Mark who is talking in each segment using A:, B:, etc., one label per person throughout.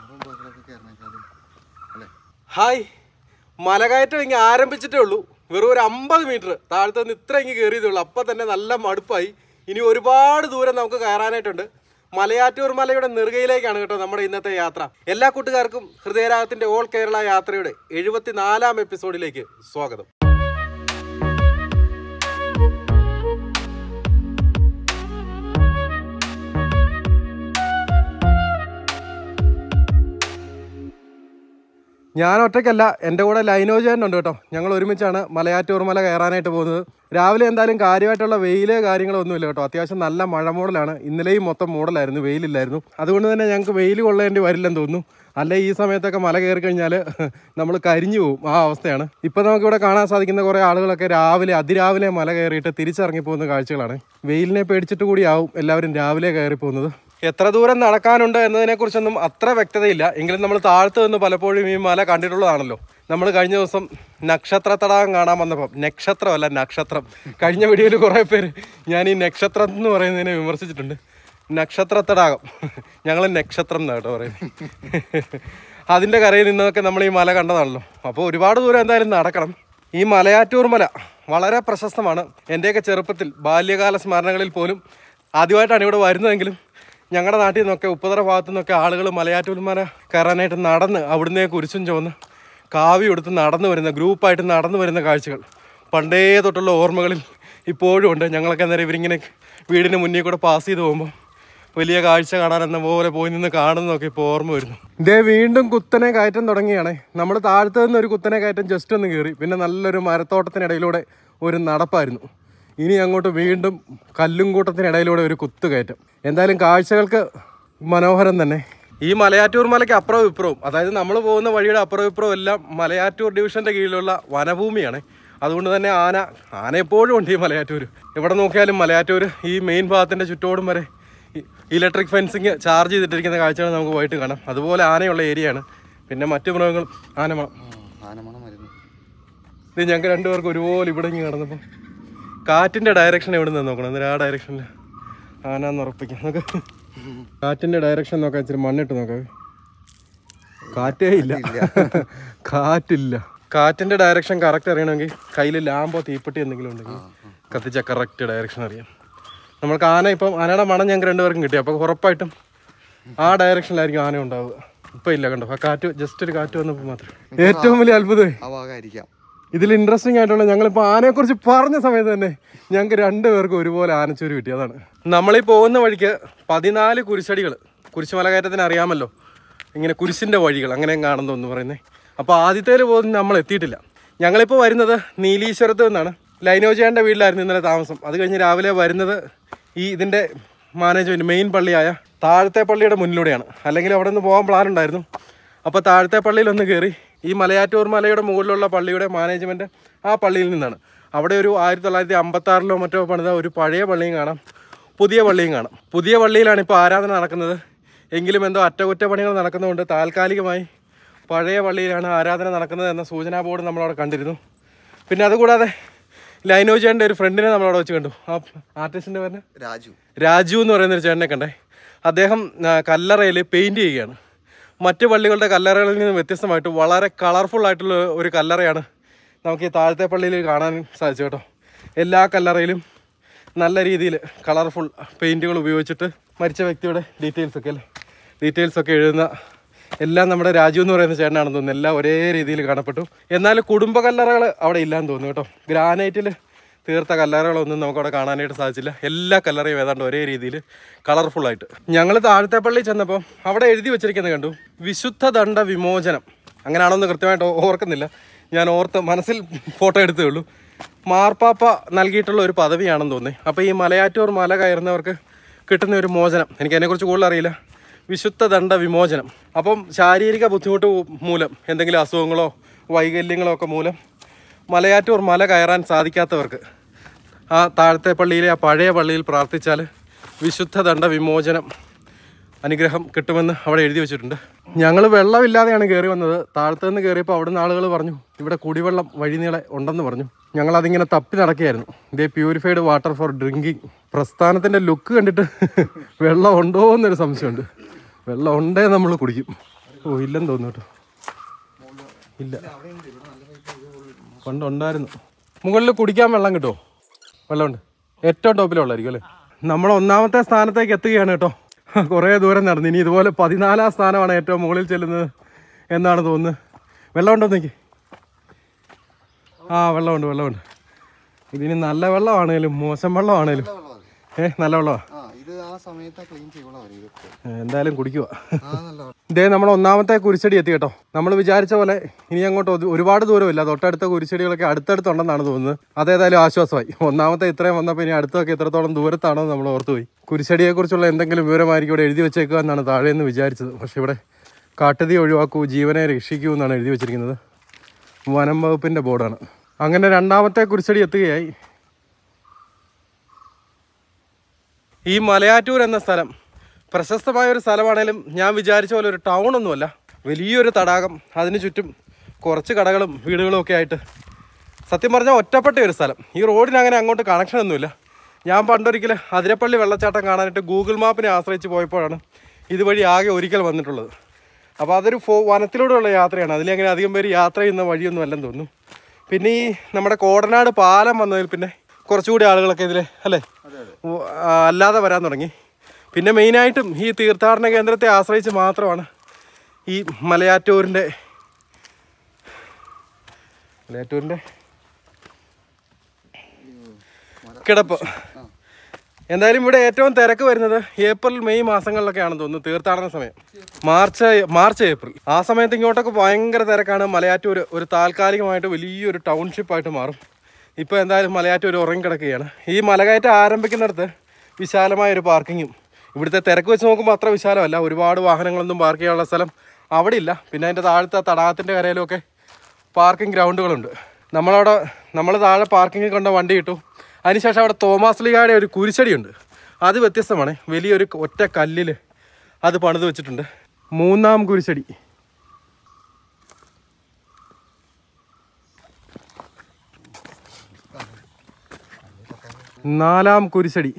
A: Hi മലകയറ്റം ഇങ്ങനെ ആരംഭിച്ചിട്ടേ ഉള്ളൂ വെറും ഒരു അമ്പത് മീറ്റർ താഴത്തെ നിന്ന് ഇത്ര ഇങ്ങ് കയറിയതേ ഉള്ളൂ അപ്പം തന്നെ നല്ല മടുപ്പായി ഇനി ഒരുപാട് ദൂരം നമുക്ക് കയറാനായിട്ടുണ്ട് മലയാറ്റൂർ മലയുടെ നെറുകയിലേക്കാണ് കേട്ടോ നമ്മുടെ ഇന്നത്തെ യാത്ര എല്ലാ കൂട്ടുകാർക്കും ഹൃദയരാഗത്തിന്റെ ഓൾ കേരള യാത്രയുടെ എഴുപത്തിനാലാം എപ്പിസോഡിലേക്ക് സ്വാഗതം ഞാൻ ഒറ്റയ്ക്കല്ല എൻ്റെ കൂടെ ലൈനോജൻ ഉണ്ട് കേട്ടോ ഞങ്ങൾ ഒരുമിച്ചാണ് മലയാറ്റൂർ മല കയറാനായിട്ട് പോകുന്നത് രാവിലെ എന്തായാലും കാര്യമായിട്ടുള്ള വെയില് കാര്യങ്ങളോ ഒന്നുമില്ല കേട്ടോ അത്യാവശ്യം നല്ല മഴ മൂടലാണ് ഇന്നലെയും മൊത്തം മൂടലായിരുന്നു വെയിലില്ലായിരുന്നു അതുകൊണ്ട് തന്നെ ഞങ്ങൾക്ക് വെയിൽ കൊള്ളേണ്ടി വരില്ലെന്ന് തോന്നുന്നു അല്ലെ ഈ സമയത്തൊക്കെ മല കയറി കഴിഞ്ഞാൽ നമ്മൾ കരിഞ്ഞു പോകും ആ അവസ്ഥയാണ് ഇപ്പം നമുക്കിവിടെ കാണാൻ സാധിക്കുന്ന കുറേ ആളുകളൊക്കെ രാവിലെ അതിരാവിലെ മല കയറിയിട്ട് തിരിച്ചിറങ്ങി പോകുന്ന കാഴ്ചകളാണ് വെയിലിനെ പേടിച്ചിട്ട് കൂടിയാവും എല്ലാവരും രാവിലെ കയറി പോകുന്നത് എത്ര ദൂരം നടക്കാനുണ്ട് എന്നതിനെ കുറിച്ചൊന്നും അത്ര വ്യക്തതയില്ല എങ്കിലും നമ്മൾ താഴത്ത് നിന്ന് പലപ്പോഴും ഈ മല കണ്ടിട്ടുള്ളതാണല്ലോ നമ്മൾ കഴിഞ്ഞ ദിവസം നക്ഷത്ര തടാകം കാണാൻ വന്നപ്പം നക്ഷത്രമല്ല നക്ഷത്രം കഴിഞ്ഞ വീഡിയോയിൽ കുറേ പേര് ഞാൻ ഈ നക്ഷത്രം എന്ന് പറയുന്നതിനെ വിമർശിച്ചിട്ടുണ്ട് നക്ഷത്ര തടാകം ഞങ്ങൾ നക്ഷത്രം എന്നാണ് കേട്ടോ പറയുന്നത് അതിൻ്റെ കരയിൽ നിന്നൊക്കെ നമ്മൾ ഈ മല കണ്ടതാണല്ലോ അപ്പോൾ ഒരുപാട് ദൂരം എന്തായാലും നടക്കണം ഈ മലയാറ്റൂർ മല വളരെ പ്രശസ്തമാണ് എൻ്റെയൊക്കെ ചെറുപ്പത്തിൽ ബാല്യകാല സ്മരണകളിൽ പോലും ആദ്യമായിട്ടാണ് ഇവിടെ വരുന്നതെങ്കിലും ഞങ്ങളുടെ നാട്ടിൽ നിന്നൊക്കെ ഉപ്പതറ ഭാഗത്തു നിന്നൊക്കെ ആളുകൾ മലയാറ്റൂർ മല കയറാനായിട്ട് നടന്ന് അവിടുന്ന് കുരിശും ചുവന്ന് കാവി എടുത്ത് നടന്നു വരുന്ന ഗ്രൂപ്പായിട്ട് നടന്നു വരുന്ന കാഴ്ചകൾ പണ്ടേ തൊട്ടുള്ള ഓർമ്മകളിൽ ഇപ്പോഴും ഉണ്ട് ഞങ്ങളൊക്കെ നേരം ഇവരിങ്ങനെ വീടിന് മുന്നിൽ കൂടെ പാസ് ചെയ്ത് പോകുമ്പോൾ വലിയ കാഴ്ച കാണാൻ എന്ന പോലെ പോയി നിന്ന് കാണുന്നതൊക്കെ ഇപ്പോൾ ഓർമ്മ വരുന്നു ഇതേ വീണ്ടും കുത്തനെ കയറ്റം തുടങ്ങിയാണ് നമ്മൾ താഴത്ത് നിന്ന് ഒരു കുത്തനെ കയറ്റം ജസ്റ്റ് ഒന്ന് കയറി പിന്നെ നല്ലൊരു മരത്തോട്ടത്തിനിടയിലൂടെ ഒരു നടപ്പായിരുന്നു ഇനി അങ്ങോട്ട് വീണ്ടും കല്ലും കൂട്ടത്തിനിടയിലൂടെ ഒരു കുത്തു കയറ്റം എന്തായാലും കാഴ്ചകൾക്ക് മനോഹരം തന്നെ ഈ മലയാറ്റൂർ മലയ്ക്ക് അപ്പുറവും ഇപ്പുറവും അതായത് നമ്മൾ പോകുന്ന വഴിയുടെ അപ്പുറവും ഇപ്പുറവും എല്ലാം മലയാറ്റൂർ ഡിവിഷന്റെ കീഴിലുള്ള വനഭൂമിയാണ് അതുകൊണ്ട് തന്നെ ആന ആന എപ്പോഴും ഉണ്ട് ഈ മലയാറ്റൂർ എവിടെ നോക്കിയാലും മലയാറ്റൂർ ഈ മെയിൻ ഭാഗത്തിന്റെ ചുറ്റോടും വരെ ഇലക്ട്രിക് ഫെൻസിങ് ചാർജ് ചെയ്തിട്ടിരിക്കുന്ന കാഴ്ചകൾ നമുക്ക് പോയിട്ട് കാണാം അതുപോലെ ആനയുള്ള ഏരിയയാണ് പിന്നെ മറ്റു മൃഗങ്ങളും ആനമണം
B: ആനമണം വരുന്നു
A: ഇത് ഞങ്ങൾക്ക് രണ്ടുപേർക്ക് ഒരുപോലെ ഇവിടെ ഇങ്ങനെ കിടന്നപ്പോൾ കാറ്റിന്റെ ഡയറക്ഷൻ എവിടെ നിന്ന് നോക്കണം എന്നിട്ട് ആ ഡയറക്ഷനിൽ ആനാന്ന് ഉറപ്പിക്കാം നമുക്ക് കാറ്റിന്റെ ഡയറക്ഷൻ നോക്കാൻ ഇച്ചിരി മണ്ണിട്ട് നോക്കാം കാറ്റേ ഇല്ല കാറ്റില്ല കാറ്റിന്റെ ഡയറക്ഷൻ കറക്റ്റ് അറിയണമെങ്കിൽ കയ്യിൽ ലാമ്പോ തീപ്പെട്ടി എന്തെങ്കിലും ഉണ്ടെങ്കിൽ കത്തിച്ച കറക്റ്റ് ഡയറക്ഷൻ അറിയാം നമ്മൾക്ക് ആന ഇപ്പം ആനയുടെ മണം ഞങ്ങൾക്ക് രണ്ടുപേർക്കും കിട്ടി അപ്പോൾ ഉറപ്പായിട്ടും ആ ഡയറക്ഷനിലായിരിക്കും ആന ഉണ്ടാവുക ഇപ്പം ഇല്ല കണ്ടോ ആ കാറ്റ് ജസ്റ്റ് ഒരു കാറ്റ് വന്നപ്പോൾ മാത്രം ഏറ്റവും വലിയ അത്ഭുതമേ
B: ആ ഭാഗമായിരിക്കാം
A: ഇതിൽ ഇൻട്രസ്റ്റിംഗ് ആയിട്ടുള്ള ഞങ്ങളിപ്പോൾ ആനയെക്കുറിച്ച് പറഞ്ഞ സമയത്ത് തന്നെ ഞങ്ങൾക്ക് രണ്ടുപേർക്കും ഒരുപോലെ ആനച്ചൂര് കിട്ടി അതാണ് നമ്മളീ പോകുന്ന വഴിക്ക് പതിനാല് കുരിശടികൾ കുരിശുമല കയറ്റത്തിന് അറിയാമല്ലോ ഇങ്ങനെ കുരിശിൻ്റെ വഴികൾ അങ്ങനെ കാണുന്നു പറയുന്നത് അപ്പോൾ ആദ്യത്തേൽ പോകുന്ന നമ്മൾ എത്തിയിട്ടില്ല ഞങ്ങളിപ്പോൾ വരുന്നത് നീലീശ്വരത്ത് നിന്നാണ് ലൈനോജയുടെ വീട്ടിലായിരുന്നു ഇന്നലെ താമസം അത് കഴിഞ്ഞ് രാവിലെ വരുന്നത് ഈ ഇതിൻ്റെ മാനേജ്മെൻറ്റ് മെയിൻ പള്ളിയായ താഴത്തെ പള്ളിയുടെ മുന്നിലൂടെയാണ് അല്ലെങ്കിൽ അവിടെ നിന്ന് പോകാൻ പ്ലാൻ ഉണ്ടായിരുന്നു അപ്പോൾ താഴത്തെ പള്ളിയിൽ ഒന്ന് കയറി ഈ മലയാറ്റൂർ മലയുടെ മുകളിലുള്ള പള്ളിയുടെ മാനേജ്മെൻറ്റ് ആ പള്ളിയിൽ നിന്നാണ് അവിടെ ഒരു ആയിരത്തി തൊള്ളായിരത്തി അമ്പത്താറിലോ മറ്റോ പണിത ഒരു പഴയ പള്ളിയും കാണാം പുതിയ പള്ളിയും കാണാം പുതിയ പള്ളിയിലാണ് ഇപ്പോൾ ആരാധന നടക്കുന്നത് എങ്കിലും എന്തോ അറ്റകുറ്റപ്പണികൾ നടക്കുന്നതുകൊണ്ട് താൽക്കാലികമായി പഴയ പള്ളിയിലാണ് ആരാധന നടക്കുന്നത് എന്ന സൂചനാ ബോർഡ് നമ്മളവിടെ കണ്ടിരുന്നു പിന്നെ അതുകൂടാതെ ലൈനോജേൻ്റെ ഒരു ഫ്രണ്ടിനെ നമ്മളവിടെ വെച്ച് കണ്ടു ആ ആർട്ടിസ്റ്റിൻ്റെ പേര്
B: രാജു
A: രാജു എന്ന് പറയുന്ന ഒരു ചേട്ടനെ കണ്ടേ അദ്ദേഹം കല്ലറയിൽ പെയിൻറ് ചെയ്യുകയാണ് മറ്റ് പള്ളികളുടെ കല്ലറകളിൽ നിന്ന് വ്യത്യസ്തമായിട്ട് വളരെ കളർഫുൾ ആയിട്ടുള്ള ഒരു കല്ലറയാണ് നമുക്ക് ഈ താഴത്തെ പള്ളിയിൽ കാണാൻ സാധിച്ചു കേട്ടോ എല്ലാ കല്ലറയിലും നല്ല രീതിയിൽ കളർഫുൾ പെയിൻറ്റുകൾ ഉപയോഗിച്ചിട്ട് മരിച്ച വ്യക്തിയുടെ ഡീറ്റെയിൽസ് ഒക്കെ അല്ലേ ഡീറ്റെയിൽസ് ഒക്കെ എഴുതുന്ന എല്ലാം നമ്മുടെ രാജു എന്ന് പറയുന്ന ചേട്ടനാണെന്ന് തോന്നുന്നു എല്ലാം ഒരേ രീതിയിൽ കാണപ്പെട്ടു എന്നാൽ കുടുംബ കല്ലറകൾ അവിടെ ഇല്ലാന്ന് തോന്നുന്നു കേട്ടോ ഗ്രാനൈറ്റിൽ തീർത്ത കല്ലറകളൊന്നും നമുക്ക് അവിടെ കാണാനായിട്ട് സാധിച്ചില്ല എല്ലാ കല്ലറയും ഏതാണ്ട് ഒരേ രീതിയിൽ കളർഫുൾ ആയിട്ട് ഞങ്ങൾ താഴത്തെ പള്ളി ചെന്നപ്പോൾ അവിടെ എഴുതി വെച്ചിരിക്കുന്നത് കണ്ടു വിശുദ്ധ ദണ്ഡ വിമോചനം അങ്ങനെയാണോന്ന് കൃത്യമായിട്ട് ഓ- ഓർക്കുന്നില്ല ഞാൻ ഓർത്ത് മനസ്സിൽ ഫോട്ടോ എടുത്തേ ഉള്ളൂ മാർപ്പാപ്പ നൽകിയിട്ടുള്ള ഒരു പദവിയാണെന്ന് തോന്നി അപ്പോൾ ഈ മലയാറ്റൂർ മല കയറുന്നവർക്ക് കിട്ടുന്ന ഒരു മോചനം എനിക്ക് അതിനെക്കുറിച്ച് കൂടുതൽ അറിയില്ല വിശുദ്ധ ദണ്ഡ വിമോചനം അപ്പം ശാരീരിക ബുദ്ധിമുട്ട് മൂലം എന്തെങ്കിലും അസുഖങ്ങളോ വൈകല്യങ്ങളോ ഒക്കെ മൂലം മലയാറ്റൂർ മല കയറാൻ സാധിക്കാത്തവർക്ക് ആ താഴത്തെ പള്ളിയിലെ ആ പഴയ പള്ളിയിൽ പ്രാർത്ഥിച്ചാൽ വിശുദ്ധ ദണ്ഡ വിമോചനം അനുഗ്രഹം കിട്ടുമെന്ന് അവിടെ എഴുതി വെച്ചിട്ടുണ്ട് ഞങ്ങൾ വെള്ളമില്ലാതെയാണ് കയറി വന്നത് താഴത്തു നിന്ന് കയറിയപ്പോൾ അവിടുന്ന് ആളുകൾ പറഞ്ഞു ഇവിടെ കുടിവെള്ളം വഴിനീളെ ഉണ്ടെന്ന് പറഞ്ഞു ഞങ്ങൾ അതിങ്ങനെ തപ്പി നടക്കുകയായിരുന്നു ഇതേ പ്യൂരിഫൈഡ് വാട്ടർ ഫോർ ഡ്രിങ്കിങ് പ്രസ്ഥാനത്തിൻ്റെ ലുക്ക് കണ്ടിട്ട് വെള്ളം ഉണ്ടോ എന്നൊരു സംശയമുണ്ട് വെള്ളം ഉണ്ടേ നമ്മൾ കുടിക്കും ഓ ഇല്ലെന്ന് തോന്നുന്നു കേട്ടോ ഇല്ല പണ്ടുണ്ടായിരുന്നു മുകളിൽ കുടിക്കാൻ വെള്ളം കിട്ടുമോ വെള്ളമുണ്ട് ഏറ്റവും ടോപ്പിലുള്ളായിരിക്കും അല്ലേ നമ്മൾ ഒന്നാമത്തെ സ്ഥാനത്തേക്ക് എത്തുകയാണ് കേട്ടോ കുറേ ദൂരം നടന്നു ഇനി ഇതുപോലെ പതിനാലാം സ്ഥാനമാണ് ഏറ്റവും മുകളിൽ ചെല്ലുന്നത് എന്നാണ് തോന്നുന്നത് വെള്ളമുണ്ടോ നോക്കി ആ വെള്ളമുണ്ട് വെള്ളമുണ്ട് ഇതിന് നല്ല വെള്ളമാണേലും മോശം വെള്ളമാണേലും ഏ നല്ല വെള്ളമാണ്
B: ആ ഇത് ആ സമയത്ത് ക്ലീൻ ചെയ്യണം ഇതൊക്കെ
A: എന്തായാലും കുടിക്കുക
B: ആ നല്ല
A: ഇതേ നമ്മൾ ഒന്നാമത്തെ കുരിശടി എത്തി കേട്ടോ നമ്മൾ വിചാരിച്ച പോലെ ഇനി അങ്ങോട്ട് ഒരു- ഒരുപാട് ദൂരമില്ല തൊട്ടടുത്ത കുരിശടികളൊക്കെ അടുത്തടുത്തുണ്ടെന്നാണ് തോന്നുന്നത് അതേതായാലും ആശ്വാസമായി ഒന്നാമത്തെ ഇത്രയും വന്നപ്പോൾ ഇനി അടുത്തൊക്കെ എത്രത്തോളം ദൂരത്താണോ എന്ന് നമ്മൾ ഓർത്തുപോയി കുരിശടിയെക്കുറിച്ചുള്ള എന്തെങ്കിലും വിവരമായിരിക്കും ഇവിടെ എഴുതി വെച്ചേക്കുക എന്നാണ് താഴെ നിന്ന് വിചാരിച്ചത് പക്ഷെ ഇവിടെ കാട്ടുതീ ഒഴിവാക്കൂ ജീവനെ രക്ഷിക്കൂ എന്നാണ് എഴുതി വെച്ചിരിക്കുന്നത് വനം വകുപ്പിൻ്റെ ബോർഡാണ് അങ്ങനെ രണ്ടാമത്തെ കുരിശടി എത്തുകയായി ഈ മലയാറ്റൂർ എന്ന സ്ഥലം പ്രശസ്തമായ ഒരു സ്ഥലമാണേലും ഞാൻ വിചാരിച്ച പോലെ ഒരു ടൗൺ ഒന്നുമല്ല വലിയൊരു തടാകം അതിന് ചുറ്റും കുറച്ച് കടകളും വീടുകളും ഒക്കെ ആയിട്ട് സത്യം പറഞ്ഞാൽ ഒറ്റപ്പെട്ട ഒരു സ്ഥലം ഈ റോഡിന് അങ്ങനെ അങ്ങോട്ട് കണക്ഷൻ ഒന്നുമില്ല ഞാൻ പണ്ടൊരിക്കൽ അതിരപ്പള്ളി വെള്ളച്ചാട്ടം കാണാനായിട്ട് ഗൂഗിൾ മാപ്പിനെ ആശ്രയിച്ച് പോയപ്പോഴാണ് ഇതുവഴി ആകെ ഒരിക്കൽ വന്നിട്ടുള്ളത് അപ്പോൾ അതൊരു ഫോ വനത്തിലൂടെയുള്ള യാത്രയാണ് അതിലങ്ങനെ അധികം പേര് യാത്ര ചെയ്യുന്ന വഴിയൊന്നും അല്ലെന്ന് തോന്നുന്നു പിന്നെ ഈ നമ്മുടെ കോടനാട് പാലം വന്നതിൽ പിന്നെ കുറച്ചുകൂടി ആളുകളൊക്കെ ഇതിൽ അല്ലേ ഉ- ആ, അല്ലാതെ വരാൻ തുടങ്ങി പിന്നെ മെയിനായിട്ടും ഈ തീർത്ഥാടന കേന്ദ്രത്തെ ആശ്രയിച്ച് മാത്രമാണ് ഈ മലയാറ്റൂരിൻ്റെ മലയാറ്റൂരിൻ്റെ കിടപ്പ് എന്തായാലും ഇവിടെ ഏറ്റവും തിരക്ക് വരുന്നത് ഏപ്രിൽ മെയ് മാസങ്ങളിലൊക്കെയാണെന്ന് തോന്നുന്നു തീർത്ഥാടന സമയം മാർച്ച് മാർച്ച് ഏപ്രിൽ ആ സമയത്ത് ഇങ്ങോട്ടൊക്കെ ഭയങ്കര തിരക്കാണ് മലയാറ്റൂർ ഒരു താൽക്കാലികമായിട്ട് വലിയൊരു ടൗൺഷിപ്പായിട്ട് മാറും ഇപ്പോൾ എന്തായാലും മലയാറ്റൂർ ഉറങ്ങിക്കിടക്കുകയാണ് ഈ മലകയറ്റം ആരംഭിക്കുന്നിടത്ത് വിശാലമായ ഒരു പാർക്കിങ്ങും ഇവിടുത്തെ തിരക്ക് വെച്ച് നോക്കുമ്പോൾ അത്ര വിശാലമല്ല ഒരുപാട് വാഹനങ്ങളൊന്നും പാർക്ക് ചെയ്യാനുള്ള സ്ഥലം അവിടെ ഇല്ല പിന്നെ അതിൻ്റെ താഴത്തെ തടാകത്തിൻ്റെ കരയിലുമൊക്കെ പാർക്കിംഗ് ഗ്രൗണ്ടുകളുണ്ട് നമ്മളവിടെ നമ്മൾ താഴെ പാർക്കിങ്ങിൽ കൊണ്ട വണ്ടി കിട്ടും അതിനുശേഷം അവിടെ തോമാസ് ലീഗായുടെ ഒരു കുരിശടിയുണ്ട് അത് വ്യത്യസ്തമാണ് വലിയൊരു ഒറ്റ കല്ലിൽ അത് പണിത് വെച്ചിട്ടുണ്ട് മൂന്നാം കുരിശടി നാലാം കുരിശടി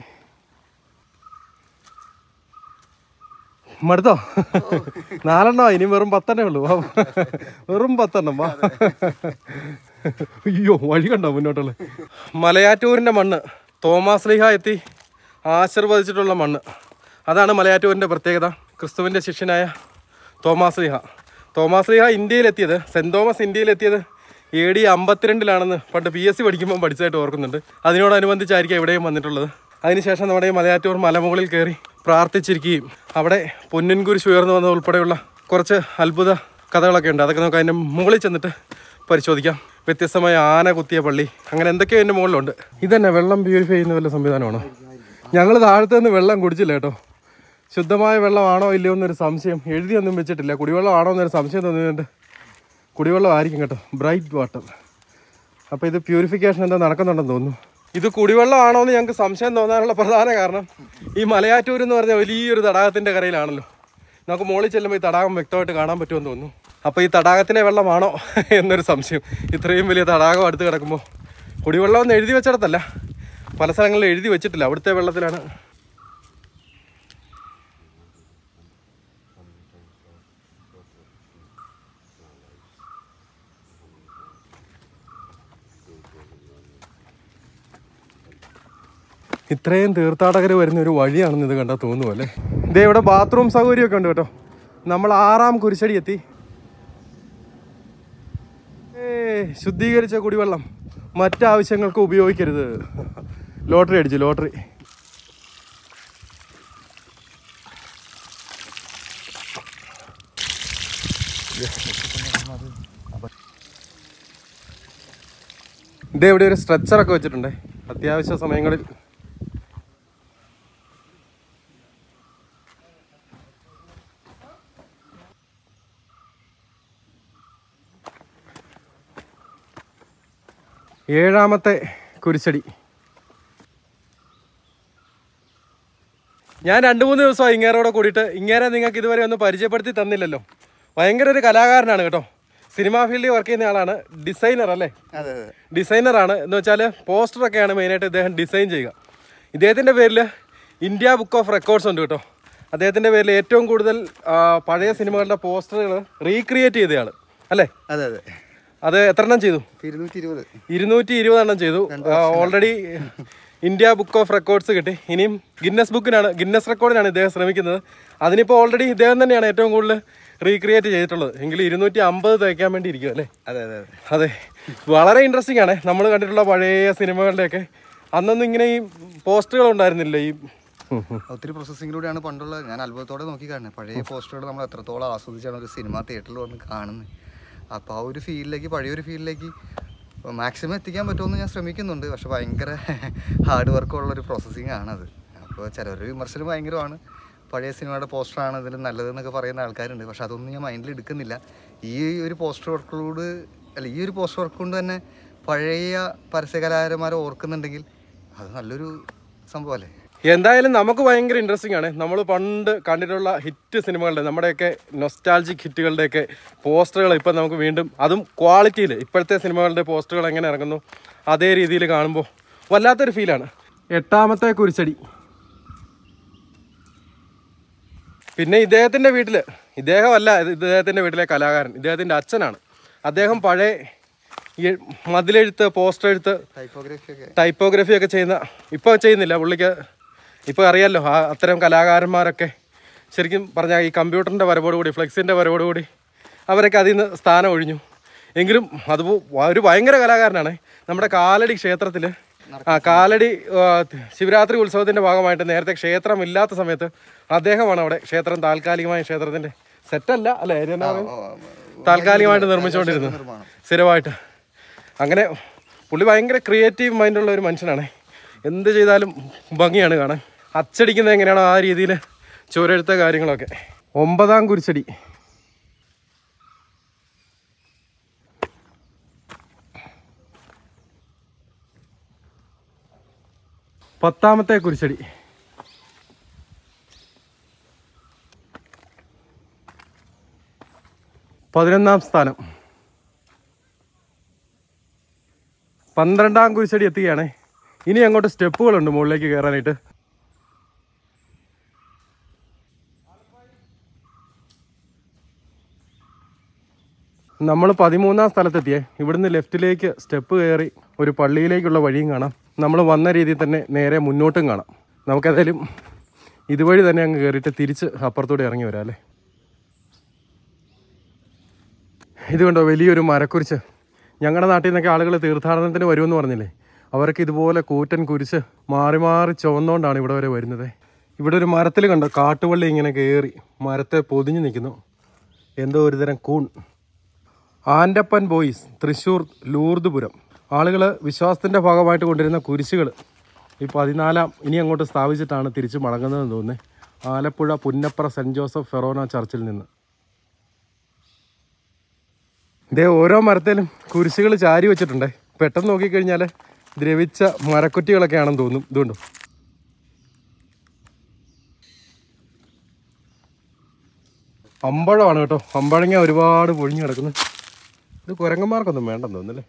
A: മടുത്തോ നാലെണ്ണോ ഇനി വെറും പത്തെണ്ണേ ഉള്ളൂ വാ. വെറും പത്തെണ്ണം വാ അയ്യോ വഴി കണ്ടോ മുന്നോട്ടുള്ള മലയാറ്റൂരിൻ്റെ മണ്ണ് തോമാസ് ലീഹ എത്തി ആശീർവദിച്ചിട്ടുള്ള മണ്ണ് അതാണ് മലയാറ്റൂരിൻ്റെ പ്രത്യേകത ക്രിസ്തുവിൻ്റെ ശിഷ്യനായ തോമാസ് ലീഹ തോമാസ് ലീഹ ഇന്ത്യയിലെത്തിയത് സെൻറ് തോമസ് ഇന്ത്യയിലെത്തിയത് എ ഡി അമ്പത്തിരണ്ടിലാണെന്ന് പണ്ട് പി എസ് സി പഠിക്കുമ്പോൾ പഠിച്ചതായിട്ട് ഓർക്കുന്നുണ്ട് അതിനോടനുബന്ധിച്ചായിരിക്കും ഇവിടെയും വന്നിട്ടുള്ളത് അതിനുശേഷം നമ്മുടെ ഈ മലയാറ്റൂർ മലമുകളിൽ കയറി പ്രാർത്ഥിച്ചിരിക്കുകയും അവിടെ പൊന്നിൻ കുരിശ് ഉയർന്നു വന്നത് ഉൾപ്പെടെയുള്ള കുറച്ച് അത്ഭുത കഥകളൊക്കെ ഉണ്ട് അതൊക്കെ നമുക്ക് അതിൻ്റെ മുകളിൽ ചെന്നിട്ട് പരിശോധിക്കാം വ്യത്യസ്തമായ ആന കുത്തിയ പള്ളി അങ്ങനെ എന്തൊക്കെയോ എൻ്റെ മുകളിലുണ്ട് ഇതന്നെ വെള്ളം പ്യൂരിഫൈ ചെയ്യുന്ന വല്ല സംവിധാനമാണോ ഞങ്ങൾ താഴത്തെ നിന്ന് വെള്ളം കുടിച്ചില്ല കേട്ടോ ശുദ്ധമായ വെള്ളമാണോ ഇല്ലയോ എന്നൊരു സംശയം എഴുതിയൊന്നും വെച്ചിട്ടില്ല കുടിവെള്ളമാണോ എന്നൊരു സംശയം തോന്നിയിട്ടുണ്ട് കുടിവെള്ളം ആയിരിക്കും കേട്ടോ ബ്രൈറ്റ് വാട്ടർ അപ്പോൾ ഇത് പ്യൂരിഫിക്കേഷൻ എന്താ നടക്കുന്നുണ്ടെന്ന് തോന്നുന്നു ഇത് കുടിവെള്ളമാണോ എന്ന് ഞങ്ങൾക്ക് സംശയം തോന്നാനുള്ള പ്രധാന കാരണം ഈ മലയാറ്റൂർ എന്ന് പറഞ്ഞ വലിയൊരു തടാകത്തിൻ്റെ കരയിലാണല്ലോ നമുക്ക് മുകളിൽ ചെല്ലുമ്പോൾ ഈ തടാകം വ്യക്തമായിട്ട് കാണാൻ പറ്റുമെന്ന് തോന്നുന്നു അപ്പോൾ ഈ തടാകത്തിലെ വെള്ളമാണോ എന്നൊരു സംശയം ഇത്രയും വലിയ തടാകം അടുത്ത് കിടക്കുമ്പോൾ കുടിവെള്ളം ഒന്ന് എഴുതി വെച്ചിടത്തല്ല പല സ്ഥലങ്ങളിൽ എഴുതി വെച്ചിട്ടില്ല അവിടുത്തെ വെള്ളത്തിലാണ് ഇത്രയും തീർത്ഥാടകർ വരുന്ന ഒരു വഴിയാണെന്ന് ഇത് കണ്ടാൽ തോന്നുന്നു അല്ലേ ഇതേ ഇവിടെ ബാത്റൂം സൗകര്യമൊക്കെ ഉണ്ട് കേട്ടോ നമ്മൾ ആറാം കുരിശടി എത്തി ഏ ശുദ്ധീകരിച്ച കുടിവെള്ളം മറ്റാവശ്യങ്ങൾക്ക് ഉപയോഗിക്കരുത് ലോട്ടറി അടിച്ചു ലോട്ടറി ഇതേ ഇവിടെ ഒരു സ്ട്രെച്ചറൊക്കെ വെച്ചിട്ടുണ്ട് അത്യാവശ്യ സമയങ്ങളിൽ ഏഴാമത്തെ കുരിശടി ഞാൻ രണ്ട് മൂന്ന് ദിവസമായി ഇങ്ങേരോടെ കൂടിയിട്ട് ഇങ്ങേരെ നിങ്ങൾക്ക് ഇതുവരെ ഒന്ന് പരിചയപ്പെടുത്തി തന്നില്ലല്ലോ ഭയങ്കര ഒരു കലാകാരനാണ് കേട്ടോ സിനിമാ ഫീൽഡിൽ വർക്ക് ചെയ്യുന്ന ആളാണ് ഡിസൈനർ അല്ലേ
B: അതെ അതെ
A: ഡിസൈനറാണ് എന്ന് വെച്ചാൽ പോസ്റ്ററൊക്കെയാണ് മെയിനായിട്ട് ഇദ്ദേഹം ഡിസൈൻ ചെയ്യുക ഇദ്ദേഹത്തിൻ്റെ പേരിൽ ഇന്ത്യ ബുക്ക് ഓഫ് റെക്കോർഡ്സ് ഉണ്ട് കേട്ടോ അദ്ദേഹത്തിന്റെ പേരിൽ ഏറ്റവും കൂടുതൽ ആ, പഴയ സിനിമകളുടെ പോസ്റ്ററുകൾ റീക്രിയേറ്റ് ചെയ്തയാൾ അല്ലേ
B: അതെ അതെ
A: അത് എത്ര എണ്ണം ചെയ്തു
B: ഇരുന്നൂറ്റി ഇരുപത്
A: ഇരുന്നൂറ്റി ഇരുപതെണ്ണം ചെയ്തു already India book of records കിട്ടി ഇനിയും ഗിന്നസ് ബുക്കിനാണ് ഗിന്നസ് റെക്കോർഡിനാണ് ഇദ്ദേഹം ശ്രമിക്കുന്നത് അതിനിപ്പോൾ ഓൾറെഡി ഇദ്ദേഹം തന്നെയാണ് ഏറ്റവും കൂടുതൽ റീക്രിയേറ്റ് ചെയ്തിട്ടുള്ളത് എങ്കിലും ഇരുന്നൂറ്റി അമ്പത് തയ്ക്കാൻ വേണ്ടി ഇരിക്കും അല്ലേ
B: അതെ അതെ അതെ
A: അതെ വളരെ ഇൻട്രസ്റ്റിംഗ് ആണ് നമ്മൾ കണ്ടിട്ടുള്ള പഴയ സിനിമകളുടെയൊക്കെ അന്നൊന്നും ഇങ്ങനെ ഈ പോസ്റ്ററുകൾ ഉണ്ടായിരുന്നില്ല ഈ
B: ഒത്തിരി പ്രോസസ്സിങ്ങിലൂടെയാണ് പണ്ടുള്ള ഞാൻ അത്ഭുതത്തോടെ നോക്കി കാണുന്നത് പഴയ പോസ്റ്ററുകൾ നമ്മൾ എത്രത്തോളം ആസ്വദിച്ചാണ് ഒരു സിനിമ തിയേറ്ററിൽ വന്ന് കാണുന്നത് അപ്പോൾ ആ ഒരു ഫീലിലേക്ക് പഴയൊരു ഫീലിലേക്ക് മാക്സിമം എത്തിക്കാൻ പറ്റുമെന്ന് ഞാൻ ശ്രമിക്കുന്നുണ്ട് പക്ഷെ ഭയങ്കര ഹാർഡ് വർക്കുള്ള ഒരു പ്രോസസ്സിങ് ആണത് അപ്പോൾ ചിലർ വിമർശനം ഭയങ്കരമാണ് പഴയ സിനിമയുടെ പോസ്റ്ററാണ് ഇതിൽ നല്ലതെന്നൊക്കെ പറയുന്ന ആൾക്കാരുണ്ട് പക്ഷെ അതൊന്നും ഞാൻ മൈൻഡിൽ എടുക്കുന്നില്ല ഈ ഒരു പോസ്റ്റർ വർക്കിലൂടെ അല്ല ഈ ഒരു പോസ്റ്റർ വർക്ക് കൊണ്ട് തന്നെ പഴയ പരസ്യകലാകാരന്മാരെ ഓർക്കുന്നുണ്ടെങ്കിൽ അത് നല്ലൊരു സംഭവമല്ലേ
A: എന്തായാലും നമുക്ക് ഭയങ്കര ഇൻട്രസ്റ്റിംഗ് ആണ് നമ്മൾ പണ്ട് കണ്ടിട്ടുള്ള ഹിറ്റ് സിനിമകളുടെ നമ്മുടെയൊക്കെ നൊസ്റ്റാൾജിക് ഹിറ്റുകളുടെയൊക്കെ പോസ്റ്ററുകൾ ഇപ്പം നമുക്ക് വീണ്ടും അതും ക്വാളിറ്റിയിൽ ഇപ്പോഴത്തെ സിനിമകളുടെ പോസ്റ്ററുകൾ എങ്ങനെ ഇറങ്ങുന്നു അതേ രീതിയിൽ കാണുമ്പോൾ വല്ലാത്തൊരു ഫീലാണ് എട്ടാമത്തെ കുരിശടി പിന്നെ ഇദ്ദേഹത്തിൻ്റെ വീട്ടിൽ ഇദ്ദേഹമല്ല ഇത് ഇദ്ദേഹത്തിൻ്റെ വീട്ടിലെ കലാകാരൻ ഇദ്ദേഹത്തിൻ്റെ അച്ഛനാണ് അദ്ദേഹം പഴയ ഈ മതിലെഴുത്ത് പോസ്റ്റർ എഴുത്ത്
B: ടൈപ്പോഗ്രഫി ഒക്കെ
A: ടൈപ്പോഗ്രഫി ഒക്കെ ചെയ്യുന്ന ഇപ്പോൾ ചെയ്യുന്നില്ല പുള്ളിക്ക് ഇപ്പോൾ അറിയാമല്ലോ ആ അത്തരം കലാകാരന്മാരൊക്കെ ശരിക്കും പറഞ്ഞാൽ ഈ കമ്പ്യൂട്ടറിൻ്റെ വരവോടുകൂടി ഫ്ലെക്സിൻ്റെ വരവോടുകൂടി അവരൊക്കെ അതിൽ നിന്ന് സ്ഥാനം ഒഴിഞ്ഞു എങ്കിലും അത് ഒരു ഭയങ്കര കലാകാരനാണ് നമ്മുടെ കാലടി ക്ഷേത്രത്തിൽ ആ കാലടി ആ, ശിവരാത്രി ഉത്സവത്തിൻ്റെ ഭാഗമായിട്ട് നേരത്തെ ക്ഷേത്രം ഇല്ലാത്ത സമയത്ത് അദ്ദേഹമാണ് അവിടെ ക്ഷേത്രം താൽക്കാലികമായ ക്ഷേത്രത്തിൻ്റെ സെറ്റല്ല അല്ലേ എന്നാ പറയുക? താൽക്കാലികമായിട്ട് നിർമ്മിച്ചുകൊണ്ടിരുന്നത്
B: നിർമ്മാണം
A: സ്ഥിരമായിട്ട് അങ്ങനെ പുള്ളി ഭയങ്കര ക്രിയേറ്റീവ് മൈൻഡുള്ള ഒരു മനുഷ്യനാണ് എന്ത് ചെയ്താലും ഭംഗിയാണ് കാണാൻ അച്ചടിക്കുന്നത് എങ്ങനെയാണോ ആ രീതിയിൽ ചുവരെഴുത്ത കാര്യങ്ങളൊക്കെ ഒമ്പതാം കുരിശടി പത്താമത്തെ കുരിശടി പതിനൊന്നാം സ്ഥാനം പന്ത്രണ്ടാം കുരിശടി എത്തുകയാണ് ഇനി അങ്ങോട്ട് സ്റ്റെപ്പുകളുണ്ട് മുകളിലേക്ക് കയറാനായിട്ട് നമ്മൾ പതിമൂന്നാം സ്ഥലത്തെത്തിയേ ഇവിടുന്ന് ലെഫ്റ്റിലേക്ക് സ്റ്റെപ്പ് കയറി ഒരു പള്ളിയിലേക്കുള്ള വഴിയും കാണാം നമ്മൾ വന്ന രീതിയിൽ തന്നെ നേരെ മുന്നോട്ടും കാണാം നമുക്കേതായാലും ഇതുവഴി തന്നെ അങ്ങ് കയറിയിട്ട് തിരിച്ച് അപ്പുറത്തൂടെ ഇറങ്ങി വരാം അല്ലേ ഇത് കണ്ടോ വലിയൊരു മരക്കുരിശ് ഞങ്ങളുടെ നാട്ടിൽ നിന്നൊക്കെ ആളുകൾ തീർത്ഥാടനത്തിന് വരുമെന്ന് പറഞ്ഞില്ലേ അവർക്ക് ഇതുപോലെ കൂറ്റൻ കുരിശ് മാറി മാറി ചുവന്നുകൊണ്ടാണ് ഇവിടെ വരെ വരുന്നത് ഇവിടെ ഒരു മരത്തിൽ കണ്ടോ കാട്ടുവള്ളി ഇങ്ങനെ കയറി മരത്തെ പൊതിഞ്ഞു നിൽക്കുന്നു എന്തോ ഒരുതരം കൂൺ ആൻഡപ്പൻ ബോയ്സ് തൃശ്ശൂർ ലൂർദുപുരം ആളുകൾ വിശ്വാസത്തിൻ്റെ ഭാഗമായിട്ട് കൊണ്ടിരുന്ന കുരിശുകൾ ഈ പതിനാലാം ഇനി അങ്ങോട്ട് സ്ഥാപിച്ചിട്ടാണ് തിരിച്ച് മടങ്ങുന്നതെന്ന് തോന്നുന്നത് Alappuzha Punnapra saint Joseph forane ചർച്ചിൽ നിന്ന് ഇതേ ഓരോ മരത്തിലും കുരിശുകൾ ചാരി വെച്ചിട്ടുണ്ട് പെട്ടെന്ന് നോക്കിക്കഴിഞ്ഞാൽ ദ്രവിച്ച മരക്കുറ്റികളൊക്കെ ആണെന്ന് തോന്നും ഇതുകൊണ്ടു അമ്പഴമാണ് കേട്ടോ അമ്പഴങ്ങ ഒരുപാട് പൊഴിഞ്ഞു കിടക്കുന്നു ഇത് കുരങ്ങന്മാർക്കൊന്നും വേണ്ടെന്ന് തോന്നുന്നല്ലേ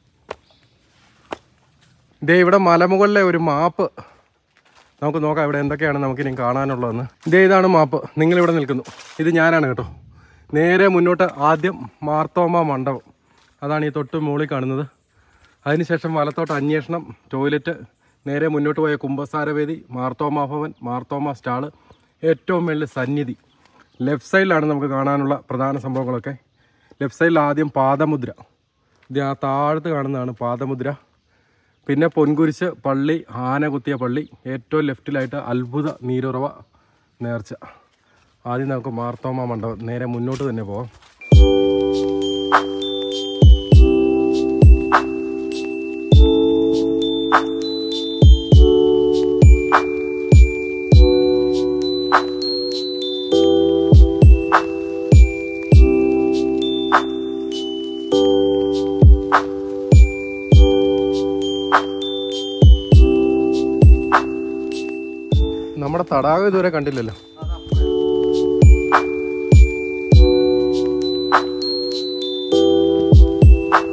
A: ഇതേ ഇവിടെ മലമുകളിലെ ഒരു മാപ്പ് നമുക്ക് നോക്കാം ഇവിടെ എന്തൊക്കെയാണ് നമുക്കിനി കാണാനുള്ളതെന്ന് ഇതേ ഇതാണ് മാപ്പ് നിങ്ങളിവിടെ നിൽക്കുന്നു ഇത് ഞാനാണ് കേട്ടോ നേരെ മുന്നോട്ട് ആദ്യം മാർത്തോമ മണ്ഡപം അതാണ് ഈ തൊട്ട് മുകളിൽ കാണുന്നത് അതിനുശേഷം വലത്തോട്ട് അന്വേഷണം ടോയ്ലറ്റ് നേരെ മുന്നോട്ട് പോയ കുംഭസാരവേദി മാർത്തോമ ഭവൻ മാർത്തോമ സ്റ്റാള് ഏറ്റവും മേളിൽ സന്നിധി ലെഫ്റ്റ് സൈഡിലാണ് നമുക്ക് കാണാനുള്ള പ്രധാന സംഭവങ്ങളൊക്കെ ലെഫ്റ്റ് സൈഡിൽ ആദ്യം പാദമുദ്ര ഇത് ആ താഴത്ത് കാണുന്നതാണ് പാദമുദ്ര പിന്നെ പൊൻകുരിശ് പള്ളി ആന കുത്തിയ പള്ളി ഏറ്റവും ലെഫ്റ്റിലായിട്ട് അത്ഭുത നീരുറവ നേർച്ച ആദ്യം നമുക്ക് മാർത്തോമ മണ്ഡപം നേരെ മുന്നോട്ട് തന്നെ പോകാം നമ്മുടെ തടാകം ഇതുവരെ കണ്ടില്ലല്ലോ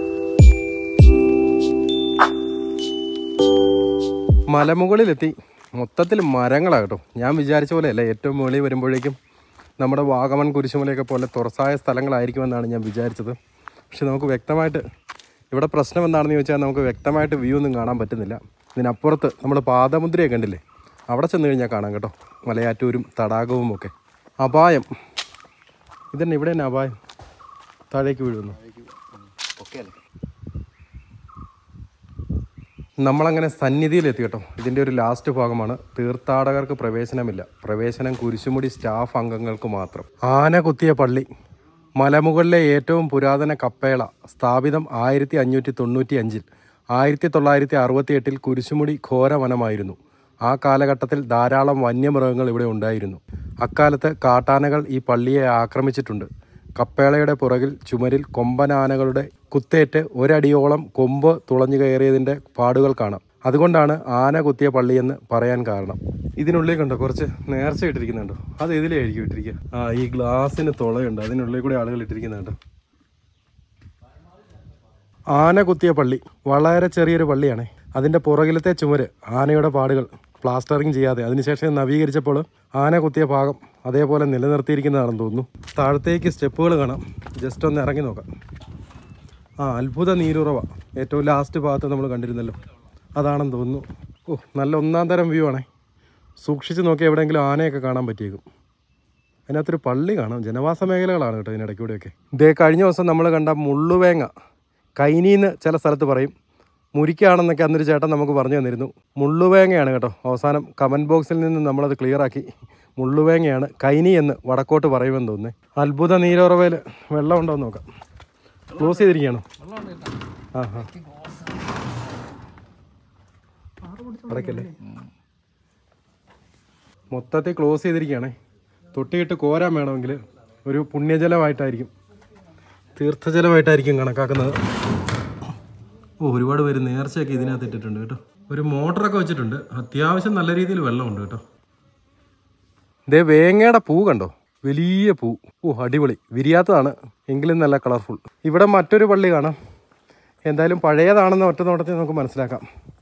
A: മലമുകളിലെത്തി മൊത്തത്തിൽ മരങ്ങളാണ് കേട്ടോ ഞാൻ വിചാരിച്ച പോലെയല്ല ഏറ്റവും മുകളിൽ വരുമ്പോഴേക്കും നമ്മുടെ വാഗമൺ കുരിശുമലയൊക്കെ പോലെ തുറസായ സ്ഥലങ്ങളായിരിക്കുമെന്നാണ് ഞാൻ വിചാരിച്ചത് പക്ഷെ നമുക്ക് വ്യക്തമായിട്ട് ഇവിടെ പ്രശ്നം എന്താണെന്ന് ചോദിച്ചാൽ നമുക്ക് വ്യക്തമായിട്ട് വ്യൂ ഒന്നും കാണാൻ പറ്റുന്നില്ല ഇതിനപ്പുറത്ത് നമ്മൾ പാദമുദ്രയെ കണ്ടില്ലേ അവിടെ ചെന്ന് കഴിഞ്ഞാൽ കാണാം കേട്ടോ മലയാറ്റൂരും തടാകവും ഒക്കെ അപായം ഇതന്നെ ഇവിടെ തന്നെ അപായം താഴേക്ക് വീഴുന്നു
B: ഓക്കെ അല്ലേ
A: നമ്മളങ്ങനെ സന്നിധിയിലെത്തി കേട്ടോ ഇതിൻ്റെ ഒരു ലാസ്റ്റ് ഭാഗമാണ് തീർത്ഥാടകർക്ക് പ്രവേശനമില്ല പ്രവേശനം കുരിശുമുടി സ്റ്റാഫ് അംഗങ്ങൾക്ക് മാത്രം ആന കുത്തിയ പള്ളി മലമുകളിലെ ഏറ്റവും പുരാതന കപ്പേള സ്ഥാപിതം ആയിരത്തി അഞ്ഞൂറ്റി തൊണ്ണൂറ്റി അഞ്ചിൽ ആയിരത്തി തൊള്ളായിരത്തി അറുപത്തി എട്ടിൽ കുരിശുമുടി ഘോരവനമായിരുന്നു ആ കാലഘട്ടത്തിൽ ധാരാളം വന്യമൃഗങ്ങൾ ഇവിടെ ഉണ്ടായിരുന്നു അക്കാലത്ത് കാട്ടാനകൾ ഈ പള്ളിയെ ആക്രമിച്ചിട്ടുണ്ട് കപ്പേളയുടെ പുറകിൽ ചുമരിൽ കൊമ്പനാനകളുടെ കുത്തേറ്റ് ഒരടിയോളം കൊമ്പ് തുളഞ്ഞു കയറിയതിൻ്റെ പാടുകൾ കാണാം അതുകൊണ്ടാണ് ആന കുത്തിയ പള്ളിയെന്ന് പറയാൻ കാരണം ഇതിനുള്ളിൽ കണ്ടോ കുറച്ച് നേർച്ച ഇട്ടിരിക്കുന്നുണ്ടോ അത് ഇതിലായിരിക്കും ഇട്ടിരിക്കുക ആ ഈ ഗ്ലാസ്സിന് തുളയുണ്ട് അതിനുള്ളിൽ കൂടി ആളുകൾ ഇട്ടിരിക്കുന്നുണ്ടോ ആന കുത്തിയ പള്ളി വളരെ ചെറിയൊരു പള്ളിയാണേ അതിൻ്റെ പുറകിലത്തെ ചുമര് ആനയുടെ പാടുകൾ പ്ലാസ്റ്ററിങ് ചെയ്യാതെ അതിനുശേഷം നവീകരിച്ചപ്പോൾ ആന കുത്തിയ ഭാഗം അതേപോലെ നിലനിർത്തിയിരിക്കുന്നതാണെന്ന് തോന്നുന്നു താഴത്തേക്ക് സ്റ്റെപ്പുകൾ കാണാം ജസ്റ്റ് ഒന്ന് ഇറങ്ങി നോക്കാം ആ അത്ഭുത നീരുറവ ഏറ്റവും ലാസ്റ്റ് ഭാഗത്ത് നമ്മൾ കണ്ടിരുന്നല്ലോ അതാണെന്ന് തോന്നുന്നു ഓ നല്ല ഒന്നാം തരം വ്യൂ ആണേ സൂക്ഷിച്ച് നോക്കി എവിടെയെങ്കിലും ആനയൊക്കെ കാണാൻ പറ്റിയേക്കും അതിനകത്തൊരു പള്ളി കാണാം ജനവാസ മേഖലകളാണ് കേട്ടോ ഇതിനിടയ്ക്കൂടെയൊക്കെ ഇതേ കഴിഞ്ഞ ദിവസം നമ്മൾ കണ്ട മുള്ളുവേങ്ങ കൈനീന്ന് ചില സ്ഥലത്ത് പറയും മുരിക്കാണെന്നൊക്കെ അന്നൊരു ചേട്ടൻ നമുക്ക് പറഞ്ഞു തന്നിരുന്നു മുള്ളുവേങ്ങയാണ് കേട്ടോ അവസാനം കമൻറ്റ് ബോക്സിൽ നിന്ന് നമ്മളത് ക്ലിയറാക്കി മുള്ളുവേങ്ങയാണ് കൈനി എന്ന് വടക്കോട്ട് പറയുമെന്ന് തോന്നുന്നേ അത്ഭുത നീരുറവയിൽ വെള്ളം ഉണ്ടോ എന്ന് നോക്കാം ക്ലോസ് ചെയ്തിരിക്കുകയാണോ ആ ആ അടയ്ക്കല്ലേ മൊത്തത്തിൽ ക്ലോസ് ചെയ്തിരിക്കുകയാണേ തൊട്ടിയിട്ട് കോരാൻ വേണമെങ്കിൽ ഒരു പുണ്യജലമായിട്ടായിരിക്കും തീർത്ഥജലമായിട്ടായിരിക്കും കണക്കാക്കുന്നത് ഓ ഒരുപാട് പേര് നേർച്ചയൊക്കെ ഇതിനകത്ത് ഇട്ടിട്ടുണ്ട് കേട്ടോ ഒരു മോട്ടറൊക്കെ വെച്ചിട്ടുണ്ട് അത്യാവശ്യം നല്ല രീതിയിൽ വെള്ളമുണ്ട് കേട്ടോ ദേ വേങ്ങയുടെ പൂ കണ്ടോ വലിയ പൂ ഓ അടിപൊളി വിരിയാത്തതാണ് എങ്കിലും നല്ല കളർഫുൾ ഇവിടെ മറ്റൊരു പള്ളി കാണാം എന്തായാലും പഴയതാണെന്ന് ഒറ്റ നോട്ടത്തിൽ നമുക്ക് മനസ്സിലാക്കാം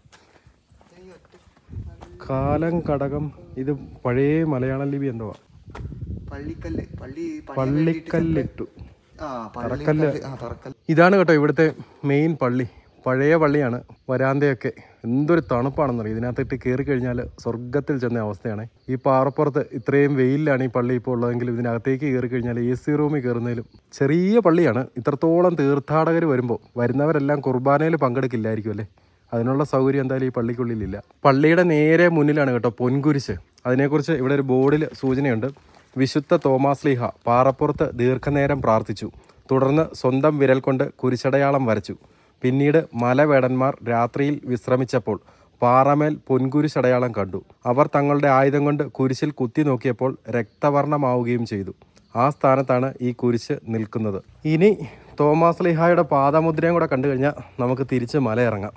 A: കാലം കടകം ഇത് പഴയ മലയാളം ലിപി എന്തോ
B: പള്ളിക്കല്ല് പള്ളി
A: പള്ളിക്കല്ലിട്ടു
B: ആ പള്ളിക്കല്ല് ആ തറക്കല്ല്
A: ഇതാണ് കേട്ടോ ഇവിടുത്തെ മെയിൻ പള്ളി പഴയ പള്ളിയാണ് വരാന്തയൊക്കെ എന്തൊരു തണുപ്പാണെന്നറിയാം ഇതിനകത്തിട്ട് കയറി കഴിഞ്ഞാൽ സ്വർഗത്തിൽ ചെന്ന അവസ്ഥയാണ് ഈ പാറപ്പുറത്ത് ഇത്രയും വെയിലാണ് ഈ പള്ളി ഇപ്പോൾ ഉള്ളതെങ്കിൽ ഇതിനകത്തേക്ക് കയറി കഴിഞ്ഞാൽ എ സി റൂമിൽ കയറുന്നതിലും ചെറിയ പള്ളിയാണ് ഇത്രത്തോളം തീർത്ഥാടകർ വരുമ്പോൾ വരുന്നവരെല്ലാം കുർബാനയിൽ പങ്കെടുക്കില്ലായിരിക്കും അല്ലേ അതിനുള്ള സൗകര്യം എന്തായാലും ഈ പള്ളിക്കുള്ളിലില്ല പള്ളിയുടെ നേരെ മുന്നിലാണ് കേട്ടോ പൊൻകുരിശ് അതിനെക്കുറിച്ച് ഇവിടെ ഒരു ബോർഡിൽ സൂചനയുണ്ട് വിശുദ്ധ തോമാസ് ലീഹ പാറപ്പുറത്ത് ദീർഘനേരം പ്രാർത്ഥിച്ചു തുടർന്ന് സ്വന്തം വിരൽ കൊണ്ട് കുരിശടയാളം വരച്ചു പിന്നീട് മലവേടന്മാർ രാത്രിയിൽ വിശ്രമിച്ചപ്പോൾ പാറമേൽ പൊൻകുരിശടയാളം കണ്ടു അവർ തങ്ങളുടെ ആയുധം കൊണ്ട് കുരിശിൽ കുത്തി നോക്കിയപ്പോൾ രക്തവർണ്ണമാവുകയും ചെയ്തു ആ സ്ഥാനത്താണ് ഈ കുരിശ് നിൽക്കുന്നത് ഇനി തോമാസ് ലിഹായുടെ പാദമുദ്രയും കൂടെ കണ്ടു കഴിഞ്ഞാൽ നമുക്ക് തിരിച്ച് മല ഇറങ്ങാം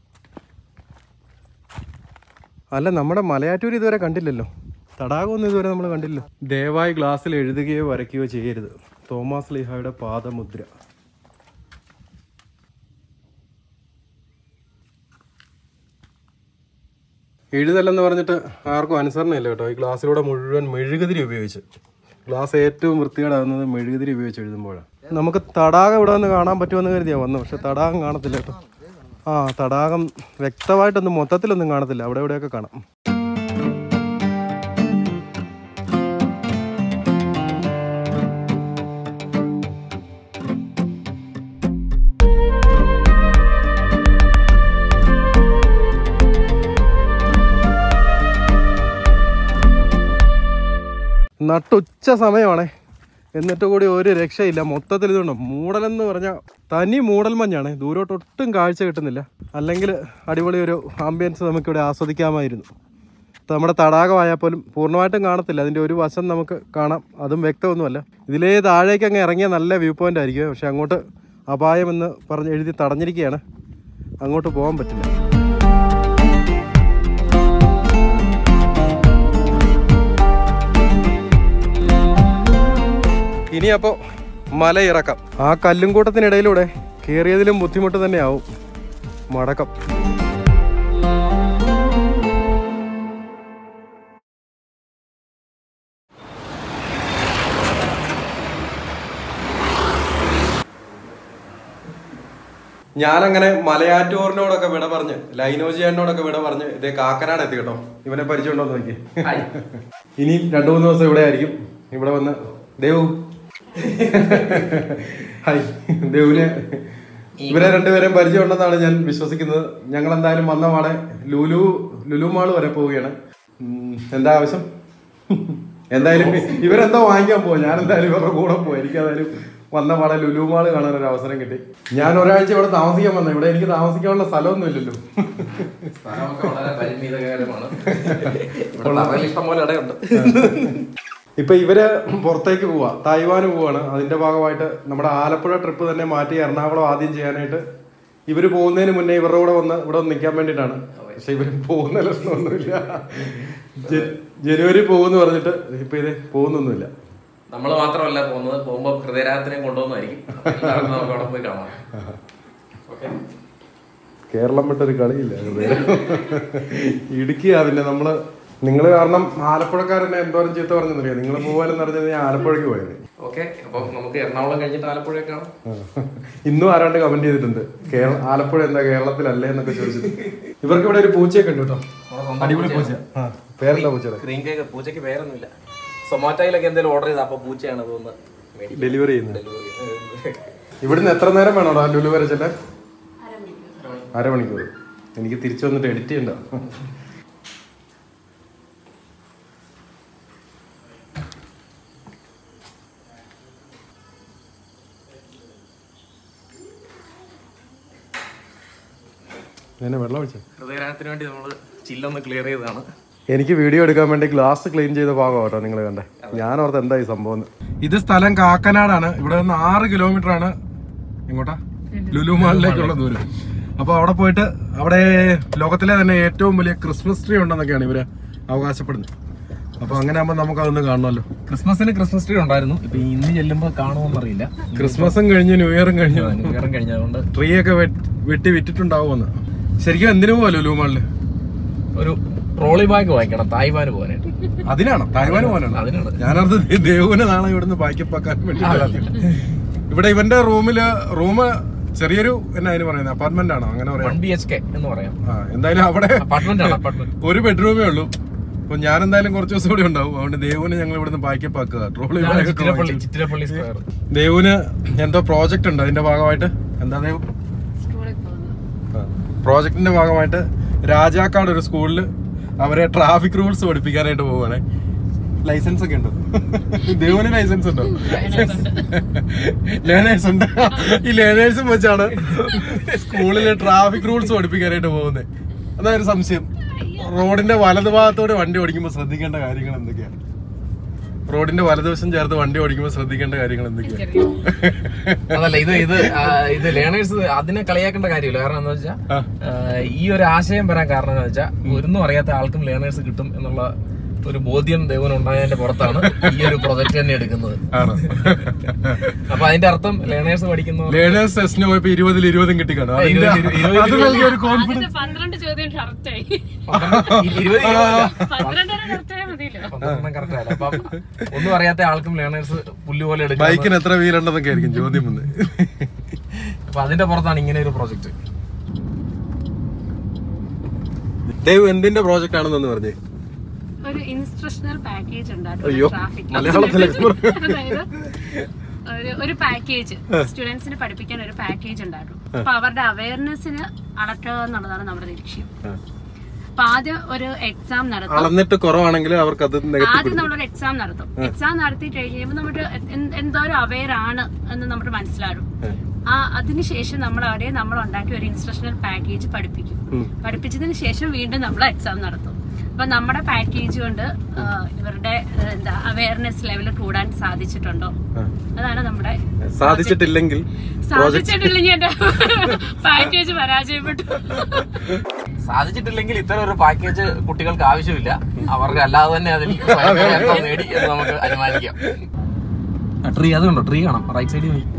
A: അല്ല നമ്മുടെ മലയാറ്റൂർ ഇതുവരെ കണ്ടില്ലല്ലോ തടാകമൊന്നും ഇതുവരെ നമ്മൾ കണ്ടില്ല ദയവായി ഗ്ലാസ്സിൽ എഴുതുകയോ വരയ്ക്കുകയോ ചെയ്യരുത് തോമാസ് ലിഹായുടെ പാദമുദ്ര എഴുതല്ലെന്ന് പറഞ്ഞിട്ട് ആർക്കും അനുസരണയില്ല കേട്ടോ ഈ ഗ്ലാസ്സിലൂടെ മുഴുവൻ മെഴുകുതിരി ഉപയോഗിച്ച് ഗ്ലാസ് ഏറ്റവും വൃത്തികേടാകുന്നത് മെഴുകുതിരി ഉപയോഗിച്ച് എഴുതുമ്പോഴാണ് നമുക്ക് തടാകം ഇവിടെ നിന്ന് കാണാൻ പറ്റുമെന്ന് കരുതിയാ വന്നു പക്ഷെ തടാകം കാണത്തില്ല കേട്ടോ ആ തടാകം വ്യക്തമായിട്ടൊന്നും മൊത്തത്തിലൊന്നും കാണത്തില്ല അവിടെ ഇവിടെയൊക്കെ കാണാം നട്ടുച്ച സമയമാണേ എന്നിട്ട് കൂടി ഒരു രക്ഷയില്ല മൊത്തത്തിൽ ഇതുണ്ട് മൂടലെന്ന് പറഞ്ഞാൽ തനി മൂടൽ മഞ്ഞാണ് ദൂരോട്ട് ഒട്ടും കാഴ്ച കിട്ടുന്നില്ല അല്ലെങ്കിൽ അടിപൊളി ഒരു ആംബിയൻസ് നമുക്കിവിടെ ആസ്വദിക്കാമായിരുന്നു ഇപ്പം നമ്മുടെ തടാകമായാൽ പോലും പൂർണ്ണമായിട്ടും കാണത്തില്ല അതിൻ്റെ ഒരു വശം നമുക്ക് കാണാം അതും വ്യക്തമൊന്നുമല്ല ഇതിലേ താഴേക്ക് അങ്ങ് ഇറങ്ങിയ നല്ല വ്യൂ പോയിന്റ് ആയിരിക്കും പക്ഷെ അങ്ങോട്ട് അപായമെന്ന് പറഞ്ഞ് എഴുതി തടഞ്ഞിരിക്കുകയാണ് അങ്ങോട്ട് പോകാൻ പറ്റില്ല ഇനി അപ്പോൾ മല ഇറക്കാം ആ കല്ലും കൂട്ടത്തിനിടയിലൂടെ കയറിയതിലും ബുദ്ധിമുട്ട് തന്നെയാവും മടക്കം ഞാനങ്ങനെ മലയാറ്റൂറിനോടൊക്കെ വിട പറഞ്ഞ് ലൈനോജിയാനോടൊക്കെ വിട പറഞ്ഞ് ഇതേ കാക്കനാട് എത്തി കേട്ടോ ഇവനെ പരിചയമുണ്ടോ എന്ന് നോക്കി ഇനി രണ്ടു മൂന്ന് ദിവസം ഇവിടെ ആയിരിക്കും ഇവിടെ വന്ന് ദേവു ഹായ് ദേവുനെ ഇവരെ രണ്ടുപേരെയും പരിചയമുണ്ടെന്നാണ് ഞാൻ വിശ്വസിക്കുന്നത് ഞങ്ങൾ എന്തായാലും വന്ന പാടെ ലുലു ലുലു മാള് വരെ പോവുകയാണ് ഉം, എന്താ ആവശ്യം എന്തായാലും ഇവരെന്തോ വാങ്ങിക്കാൻ പോകും ഞാൻ എന്തായാലും ഇവരുടെ കൂടെ പോകും എനിക്ക് എന്തായാലും വന്ന പാടെ ലുലു മാള് കാണാൻ ഒരു അവസരം കിട്ടി ഞാൻ ഒരാഴ്ച ഇവിടെ താമസിക്കാൻ വന്നു ഇവിടെ എനിക്ക് താമസിക്കാനുള്ള സ്ഥലമൊന്നും ഇല്ലല്ലോ
C: സ്ഥലമൊക്കെ വളരെ പരിമിതകരമാണ് ഇവിടെ തറയിൽ ഇഷ്ടം പോലെ ഇടയുണ്ട്
A: ഇപ്പൊ ഇവര് പുറത്തേക്ക് പോവാ തായ്വാന് പോവാണ് അതിന്റെ ഭാഗമായിട്ട് നമ്മുടെ ആലപ്പുഴ ട്രിപ്പ് തന്നെ മാറ്റി എറണാകുളം ആദ്യം ചെയ്യാനായിട്ട് ഇവര് പോകുന്നതിന് മുന്നേ ഇവരുടെ കൂടെ വന്ന് ഇവിടെ ഒന്ന് നിൽക്കാൻ വേണ്ടിയിട്ടാണ് പക്ഷെ ഇവര് പോകുന്ന ലക്ഷണമൊന്നുമില്ല ജ- ജനുവരി പോകുമെന്ന് പറഞ്ഞിട്ട് ഇപ്പൊ ഇത് പോകുന്നൊന്നുമില്ല
C: നമ്മൾ മാത്രമല്ല പോകുന്നത് പോകുമ്പോ ഹൃദയരാഗത്തിനെ കൊണ്ടുപോകുന്നതായിരിക്കും എല്ലാവർക്കും നമുക്ക് അവിടെ പോയി കാണാം ഓക്കെ
A: കേരളം വിട്ടൊരു കളിയില്ല ഹൃദയം. ഇടുക്കിയാ പിന്നെ നമ്മള് നിങ്ങൾ കാരണം ആലപ്പുഴക്കാരനെ എന്തോരം ചീത്ത പറഞ്ഞെന്നറിയോ നിങ്ങൾ പോകാനെന്ന് പറഞ്ഞത് ഞാൻ ആലപ്പുഴയ്ക്ക് പോയത്
C: ഓക്കെ അപ്പൊ നമുക്ക് എറണാകുളം കഴിഞ്ഞിട്ട് ആലപ്പുഴ കാണാം
A: ഇന്നും ആരാണ്ട് കമന്റ് ചെയ്തിട്ടുണ്ട് കേരള ആലപ്പുഴ എന്താ കേരളത്തിലല്ലേ എന്നൊക്കെ ചോദിച്ചിട്ട് ഇവർക്ക് ഇവിടെ ഒരു പൂച്ചയൊക്കെ ഉണ്ട് കേട്ടോ അടിപൊളി പൂച്ച ആ, പേരെന്താ പൂച്ചയുടെ
C: ക്രീം കേക്ക് പൂച്ചയ്ക്ക് പേരൊന്നുമില്ല സൊമാറ്റോയിലൊക്കെ എന്തെങ്കിലും ഓർഡർ ചെയ്താൽ അപ്പൊ പൂച്ചയാണ് തോന്നുന്നത് മേടിക്കും
A: ഡെലിവറി ചെയ്യുന്നത്
C: ഡെലിവറി
A: ഇവിടുന്ന് എത്ര നേരം വേണോടാ ലുലു വരെ ചെല്ലാൻ അരമണിക്കൂർ എനിക്ക് തിരിച്ചു വന്നിട്ട് എഡിറ്റ് ചെയ്യണ്ട എന്നെ വെള്ളം ഒഴിച്ചു
C: ഹൃദയരാഗത്തിന് വേണ്ടി നമ്മൾ ചില്ലൊന്ന് ക്ലിയർ ചെയ്തതാണ്
A: എനിക്ക് വീഡിയോ എടുക്കാൻ വേണ്ടി ഗ്ലാസ് ക്ലീൻ ചെയ്ത ഭാഗം കേട്ടോ നിങ്ങൾ കണ്ടേ ഞാൻ ഓർത്ത് എന്താ ഈ സംഭവം ഇത് സ്ഥലം കാക്കനാടാണ് ഇവിടെ നിന്ന് ആറ് കിലോമീറ്റർ ആണ് എങ്ങോട്ടാ ലുലു മാളിലേക്കുള്ള ദൂരം അപ്പൊ അവിടെ പോയിട്ട് അവിടെ ലോകത്തിലെ തന്നെ ഏറ്റവും വലിയ ക്രിസ്മസ് ട്രീ ഉണ്ടെന്നൊക്കെയാണ് ഇവര് അവകാശപ്പെടുന്നത് അപ്പൊ അങ്ങനെ ആകുമ്പോൾ നമുക്ക് അതൊന്ന് കാണണമല്ലോ
C: ക്രിസ്മസിന് ക്രിസ്മസ് ട്രീ ഉണ്ടായിരുന്നു ഇപ്പൊ ഇന്ന് ചെല്ലുമ്പോൾ കാണുമോന്നറിയില്ല
A: ക്രിസ്മസും കഴിഞ്ഞ് ന്യൂ ഇയറും കഴിഞ്ഞു
C: വേറെ കഴിഞ്ഞതുകൊണ്ട്
A: ട്രീ ഒക്കെ വെട്ട്- വെട്ടി വിറ്റിട്ടുണ്ടാവുമെന്ന് ശരിക്കും എന്തിനു പോവാ ലുലു മാളില്
C: ഒരു ട്രോളി ബാഗ് വാങ്ങിക്കണം തായ്വാന് പോകാനായിട്ട്
A: അതിനാണോ തായ്വാന് പോകാനാണോ
C: അതിനാണ്
A: ഞാനടുത്ത് ദേവുവിനെ നാളെ ഇവിടുന്ന് ബാക്കിപ്പാക്കാൻ വേണ്ടി ഇവിടെ ഇവന്റെ റൂമില് റൂം ചെറിയൊരു എന്നാ അതിന് പറയുന്നത് അപ്പാർട്ട്മെന്റ് ആണോ അങ്ങനെ പറയാം
C: വൺ ബി എച്ച് കെ എന്ന് പറയാം
A: ആ എന്തായാലും അവിടെ
C: അപ്പാർട്ട്മെന്റ് ആണ് അപ്പാർട്ട്മെന്റ്
A: ഒരു ബെഡ്റൂമേ ഉള്ളൂ അപ്പൊ ഞാൻ എന്തായാലും കുറച്ച് ദിവസം കൂടി ഉണ്ടാവും അതുകൊണ്ട് ദേവുവിനെ ഞങ്ങൾ ഇവിടുന്ന് ബാക്കിപ്പാക്കുക ട്രോളി
C: ചിറ്റിരപ്പള്ളി ചിറ്റിരപ്പള്ളി സ്ക്വയർ
A: ദേവുവിന് എന്തോ പ്രോജക്റ്റ് ഉണ്ട് അതിന്റെ ഭാഗമായിട്ട് എന്താ ദേവ്
D: സ്കൂളിൽ പോകുന്നു
A: പ്രോജക്റ്റിന്റെ ഭാഗമായിട്ട് രാജാക്കാട് ഒരു സ്കൂളിൽ അവരെ ട്രാഫിക് റൂൾസ് പഠിപ്പിക്കാനായിട്ട് പോവാണ് ലൈസൻസ് ഒക്കെ ഉണ്ടോ ദേവന് ലൈസൻസ് ഉണ്ടോ ലേണേഴ്സ് ഉണ്ട് ഈ ലേണേഴ്സും വെച്ചാണ് സ്കൂളിലെ ട്രാഫിക് റൂൾസ് പഠിപ്പിക്കാനായിട്ട് പോകുന്നത് അതാ ഒരു സംശയം റോഡിന്റെ വലതുഭാഗത്തോടെ വണ്ടി ഓടിക്കുമ്പോൾ ശ്രദ്ധിക്കേണ്ട കാര്യങ്ങൾ എന്തൊക്കെയാണ് റോഡിന്റെ വലതുവശം ചേർത്ത് വണ്ടി ഓടിക്കുമ്പോൾ ശ്രദ്ധിക്കേണ്ട കാര്യങ്ങൾ എന്തൊക്കെയാണ്
C: അതല്ല ഇത് ഇത് ആ, ഇത് ലേണേഴ്സ് അതിനെ കളിയാക്കേണ്ട കാര്യമില്ല കാരണം എന്താ വെച്ചാൽ
A: ആ.
C: ഈ ഒരു ആശയം വരാൻ കാരണം എന്താ വെച്ചാൽ ഒന്നും അറിയാത്ത ആൾക്കും ലേണേഴ്സ് കിട്ടും എന്നുള്ള ഒരു ബോധ്യം ദൈവം ഉണ്ടായതിന്റെ പുറത്താണ് ഈ ഒരു പ്രൊജക്ട് തന്നെ എടുക്കുന്നത്
A: ആണോ
C: അപ്പൊ അതിന്റെ അർത്ഥം ലേണേഴ്സ് പഠിക്കുന്ന
A: ലേണേഴ്സ് ടെസ്റ്റിന് പോയപ്പോ ഇരുപതിൽ ഇരുപതും കിട്ടിക്കാണോ അതിന്റെ
C: ഇരുപത്, ഇരുപത്,
A: അത് നൽകിയ ഒരു കോൺഫിഡൻസ്
D: ആദ്യത്തെ പന്ത്രണ്ട് ചോദ്യം കറക്റ്റായി
C: ഇരുപത് ഇരുപതല്ല.
D: പന്ത്രണ്ടര കറക്റ്റായ മതിയല്ലോ
C: പന്ത്രണ്ടെണ്ണം correct ആയില്ല. അപ്പം ഒന്നും അറിയാത്ത ആൾക്കും ലേണേഴ്സ് പുല്ല് പോലെ എടുക്കാം
A: ബൈക്കിന് എത്ര വീലുണ്ടെന്നൊക്കെ ആയിരിക്കും ചോദ്യം വന്ന്
C: അപ്പൊ അതിന്റെ പുറത്താണ് ഇങ്ങനെ ഒരു പ്രോജക്ട്
A: ദേവ് എന്തിന്റെ പ്രോജക്റ്റ് ആണെന്ന് പറഞ്ഞേ
D: ഒരു ഇൻസ്ട്രക്ഷണൽ പാക്കേജ്
A: അയ്യോ,
D: ട്രാഫിക്
A: മലയാളത്തിലേക്ക് പറ.
D: അതായത് ഒരു ഒരു പാക്കേജ് സ്റ്റുഡൻസിന് പഠിപ്പിക്കാൻ ഒരു പാക്കേജ് ഉണ്ടായിരുന്നു അപ്പൊ അവരുടെ അവയർനെസ്സിന് അളക്കുക എന്നുള്ളതാണ് നമ്മുടെ ലക്ഷ്യം അപ്പൊ ആദ്യം ഒരു എക്സാം നടത്തും
A: അളന്നിട്ട് കുറവാണെങ്കിൽ അവർക്ക് അത്
D: ആദ്യം നമ്മളൊരു എക്സാം നടത്തും എക്സാം നടത്തി കഴിയുമ്പോൾ നമ്മുടെ എന്ത് എന്തോരം അവെയർ ആണ് എന്ന് നമുക്ക് മനസ്സിലാകും ആ അതിനുശേഷം നമ്മൾ അവരെ നമ്മൾ ഉണ്ടാക്കിയ ഒരു ഇൻസ്ട്രക്ഷണൽ പാക്കേജ് പഠിപ്പിക്കും പഠിപ്പിച്ചതിന് ശേഷം വീണ്ടും നമ്മൾ എക്സാം നടത്തും അപ്പൊ നമ്മുടെ പാക്കേജ് കൊണ്ട് ആ, ഇവരുടെ ആ, എന്താ അവയർനെസ് ലെവൽ കൂടാൻ സാധിച്ചിട്ടുണ്ടോ അതാണ് നമ്മുടെ
A: സാധിച്ചിട്ടില്ലെങ്കിൽ
D: സാധിച്ചിട്ടില്ലെങ്കിൽ എന്റെ പാക്കേജ് പരാജയപ്പെട്ടു
C: സാധിച്ചിട്ടില്ലെങ്കിൽ ഇത്തരം ഒരു പാക്കേജ് കുട്ടികൾക്ക് ആവശ്യമില്ല അവർക്ക് അല്ലാതെ തന്നെ അതിൽ സ്വയം നേട്ടം നേടി എന്ന് നമുക്ക് അനുമാനിക്കാം ട്രീ അതുണ്ടോ ട്രീ കാണാം റൈറ്റ് സൈഡിൽ പോയി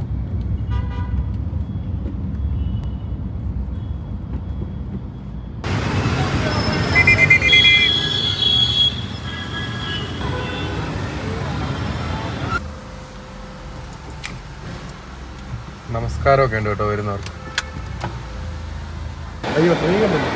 A: നമസ്കാരമൊക്കെ ഉണ്ട് കേട്ടോ വരുന്നവർക്ക് അയ്യോ ട്രീ കണ്ടില്ല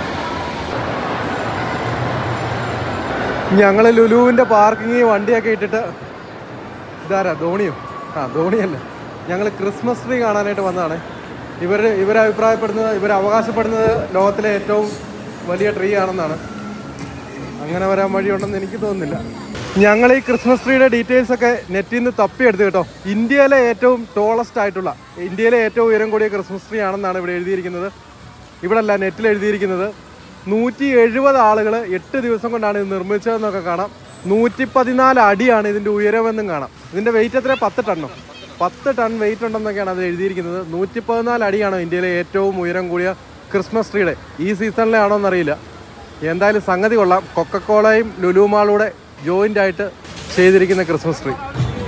A: ഞങ്ങൾ ലുലുവിൻ്റെ പാർക്കിങ്ങിൽ വണ്ടിയൊക്കെ ഇട്ടിട്ട് ഇതാരാ ധോണിയോ ആ ധോണിയല്ല ഞങ്ങൾ ക്രിസ്മസ് ട്രീ കാണാനായിട്ട് വന്നതാണ് ഇവർ ഇവർ അഭിപ്രായപ്പെടുന്നത് ഇവർ അവകാശപ്പെടുന്നത് ലോകത്തിലെ ഏറ്റവും വലിയ ട്രീ ആണെന്നാണ് അങ്ങനെ വരാൻ വഴിയുണ്ടെന്ന് എനിക്ക് തോന്നുന്നില്ല ഞങ്ങൾ ഈ ക്രിസ്മസ് ട്രീയുടെ ഡീറ്റെയിൽസ് ഒക്കെ നെറ്റിൽ നിന്ന് തപ്പിയെടുത്ത് കേട്ടോ ഇന്ത്യയിലെ ഏറ്റവും ടോളസ്റ്റ് ആയിട്ടുള്ള ഇന്ത്യയിലെ ഏറ്റവും ഉയരം കൂടിയ ക്രിസ്മസ് ട്രീ ആണെന്നാണ് ഇവിടെ എഴുതിയിരിക്കുന്നത് ഇവിടെ അല്ല നെറ്റിൽ എഴുതിയിരിക്കുന്നത് നൂറ്റി എഴുപത് ആളുകൾ എട്ട് ദിവസം കൊണ്ടാണ് ഇത് നിർമ്മിച്ചതെന്നൊക്കെ കാണാം നൂറ്റി പതിനാല് അടിയാണ് ഇതിൻ്റെ ഉയരമെന്നും കാണാം ഇതിൻ്റെ വെയിറ്റ് എത്ര പത്ത് ടണ്ണോ പത്ത് ടൺ വെയിറ്റ് ഉണ്ടെന്നൊക്കെയാണ് അത് എഴുതിയിരിക്കുന്നത് നൂറ്റി പതിനാല് അടിയാണ് ഇന്ത്യയിലെ ഏറ്റവും ഉയരം കൂടിയ ക്രിസ്മസ് ട്രീയുടെ ഈ സീസണിലെ ആണോ എന്നറിയില്ല എന്തായാലും സംഗതി കൊള്ളാം കൊക്കക്കോളയും ലുലുമാളൂടെ ജോയിൻ്റ് ആയിട്ട് ചെയ്തിരിക്കുന്ന ക്രിസ്മസ് ട്രീ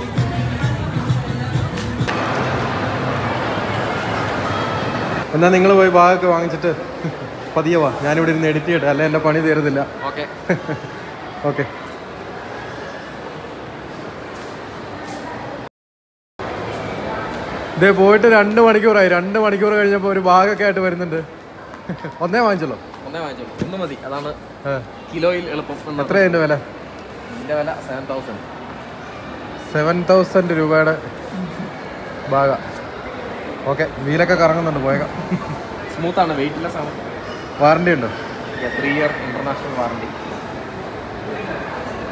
A: എന്നാൽ നിങ്ങൾ പോയി ബാഗൊക്കെ വാങ്ങിച്ചിട്ട് പതിയെ വാ ഞാനിവിടെ ഇരുന്ന് എഡിറ്റ് ചെയ്യട്ടെ അല്ലെ എൻ്റെ പണി തീരുന്നില്ല
C: ഓക്കെ
A: ഓക്കെ ഇതേ പോയിട്ട് രണ്ട് മണിക്കൂറായി രണ്ട് മണിക്കൂർ കഴിഞ്ഞപ്പോൾ ഒരു ബാഗൊക്കെ ആയിട്ട് വരുന്നുണ്ട് ഒന്നേ വാങ്ങിച്ചല്ലോ
C: ഒന്നേ വാങ്ങിച്ചോളൂ ഒന്ന് മതി അതാണ്
A: ഏ.
C: കിലോയിൽ എളുപ്പം എന്ന്
A: എത്രയാ ഇതിൻ്റെ വില
C: ഇതിന്റെ വില സെവൻ തൗസൻഡ്
A: സെവൻ തൗസൻഡ് രൂപയുടെ ബാഗ ഓക്കെ വീലൊക്കെ കറങ്ങുന്നുണ്ട് പോയേക്കാം
C: സ്മൂത്ത് ആണ് വെയിറ്റ് ലെസ് ആണ്
A: വാറണ്ടി ഉണ്ടോ
C: ത്രീ ഇയർ ഇന്റർനാഷണൽ വാറണ്ടി